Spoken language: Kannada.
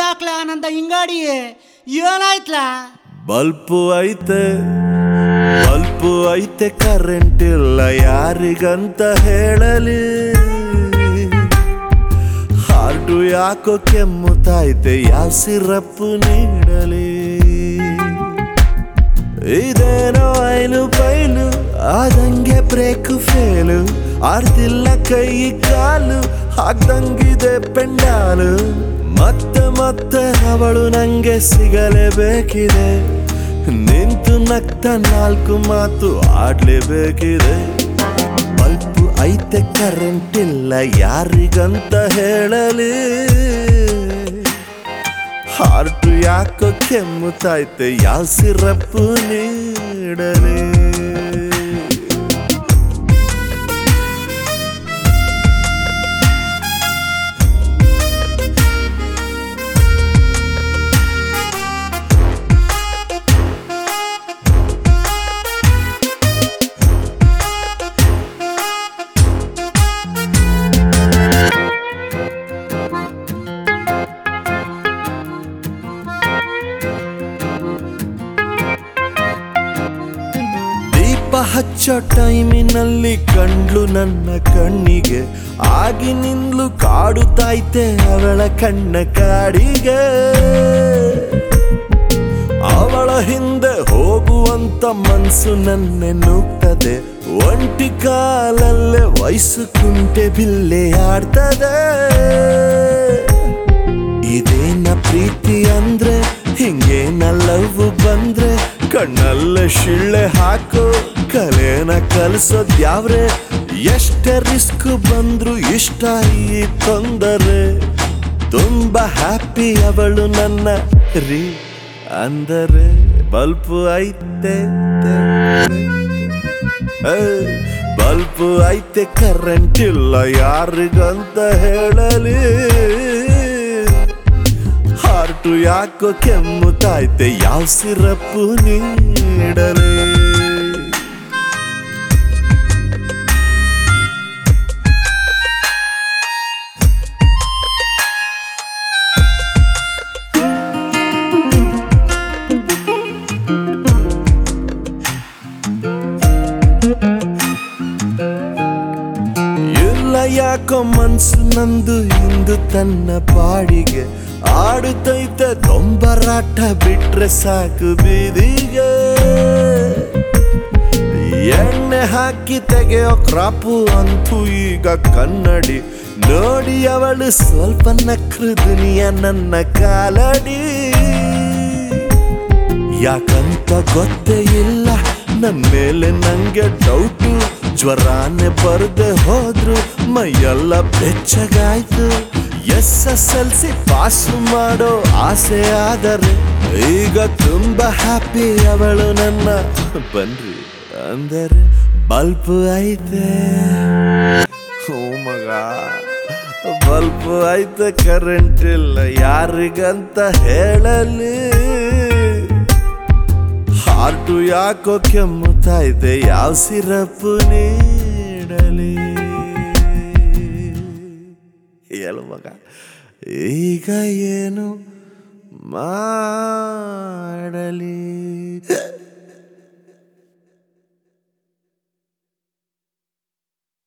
ಯಾಕ್ಲ ಆನಂದ ಹಿಂಗಾಡಿ ಏನಾಯ್ತ್ಲಾ ಬಲ್ಪು ಐತೆ ಬಲ್ಪು ಐತೆ ಕರೆಂಟ್ ಇಲ್ಲ ಯಾರಿಗಂತ ಹೇಳಲಿ ಹಾರ್ಟು ಯಾಕೋ ಕೆಮ್ಮುತ್ತೈತೆ ಯಾವ ಸಿರಪ್ಪು ನೀಡಲಿ ಇದೇನೋ ಐಲು ಬೈಲು ಆದಂಗೆ ಬ್ರೇಕ್ ಫೇಲು ಆಡ್ತಿಲ್ಲ ಕೈ ಕಾಲು ಹಾಕ್ದಂಗಿದೆ ಪೆಂಡಾಲು ಮತ್ತೆ ಮತ್ತೆ ಅವಳು ನಂಗೆ ಸಿಗಲೇಬೇಕಿದೆ ನಿಂತು ನಗ್ತ ನಾಲ್ಕು ಮಾತು ಆಡ್ಲೇಬೇಕಿದೆ ಬಲ್ಪು ಐತೆ ಕರೆಂಟ್ ಇಲ್ಲ ಯಾರಿಗಂತ ಹೇಳಲಿ ಹಾರ್ಟು ಯಾಕೋ ಕೆಮ್ಮುತ್ತೈತೆ ಯಾವ ಸಿರಪ್ಪು ನೀಡಲಿ ದೀಪ ಹಚ್ಚೋ ಟೈಮಿನಲ್ಲಿ ಕಂಡ್ಲು ನನ್ನ ಕಣ್ಣಿಗೆ ಆಗಿನಿಂದ್ಲು ಕಾಡುತ್ತೈತೆ ಅವಳ ಕಣ್ಣ ಕಾಡಿಗೆ ಅವಳ ಹಿಂದೆ ಹೋಗುವಂತ ಮನ್ಸು ನನ್ನೆ ನುಗ್ತದೆ ಒಂಟಿ ಕಾಲಲ್ಲೇ ವಯಸ್ಸು ಕುಂಟೆ ಬಿಲ್ಲೆ ಆಡ್ತದೆ ಇದೇನ ಪ್ರೀತಿ ಅಂದ್ರೆ ಹಿಂಗೇನ ಲವ್ ಬಂದ್ರೆ ಕಣ್ಣಲ್ಲ ಶಿಳ್ಳೆ ಹಾಕು ಕಲೆನ ಕಲಿಸೋದ್ ಯಾವ್ರೆ ಎಷ್ಟೇ ರಿಸ್ಕ್ ಬಂದ್ರು ಇಷ್ಟ ಈ ತೊಂದರೆ ತುಂಬಾ ಹ್ಯಾಪಿ ಅವಳು ನನ್ನ ರೀ ಅಂದರೆ ಬಲ್ಪು ಐತೆ ಏಯ್, ಬಲ್ಪು ಐತೆ ಕರೆಂಟ್ ಇಲ್ಲ ಯಾರಿಗಂತ ಹೇಳಲಿ ಹಾರ್ಟು ಯಾಕೋ ಕೆಮ್ಮುತ್ತೈತೆ ಯಾವ ಸಿರಪ್ಪು ನೀಡಲಿ ಇಲ್ಲ ಯಾಕೋ ಮನ್ಸು ನಂದು ಇಂದು ತನ್ನ ಪಾಡಿಗೆ ಆಡುತ್ತೈತೆ ದೊಂಬರಾಟ ಬಿಟ್ರೆ ಸಾಕು ಬೀದಿಗೆ ಎಣ್ಣೆ ಹಾಕಿ ತೆಗೆಯೋ ಕ್ರಾಪು ಅಂತೂ ಈಗ ಕನ್ನಡಿ ನೋಡಿ ಅವಳು ಸ್ವಲ್ಪ ನಕ್ರು ದುನಿಯ ನನ್ನ ಕಾಲಡಿ ಯಾಕಂತ ಗೊತ್ತೇ ಇಲ್ಲ ನನ್ ಮೇಲೆ ನಂಗೆ ಡೌಟು ಜ್ವರಾನೆ ಬರ್ದೆ ಹೋದ್ರು ಮೈಯೆಲ್ಲ ಬೆಚ್ಚಗಾಯ್ತು S S L C pass ಮಾಡೋ ಆಸೆ ಆದರೆ ಈಗ ತುಂಬಾ ಹ್ಯಾಪಿ ಅವಳು ನನ್ನ ಬನ್ರಿ ಅಂದರೆ ಬಲ್ಪ್ ಐತೆ ಓ ಮಗ ಬಲ್ಪ್ ಐತೆ ಕರೆಂಟ್ ಇಲ್ಲ ಯಾರಿಗಂತ ಹೇಳಲಿ ಹಾರ್ಟು ಯಾಕೋ ಕೆಮ್ಮುತ್ತೈತೆ ಯಾವ ಸಿರಪ್ಪು ನೀಡಲಿ ಹೇಳು ಮಗ ಈಗ ಏನು ಮಾಡಲಿ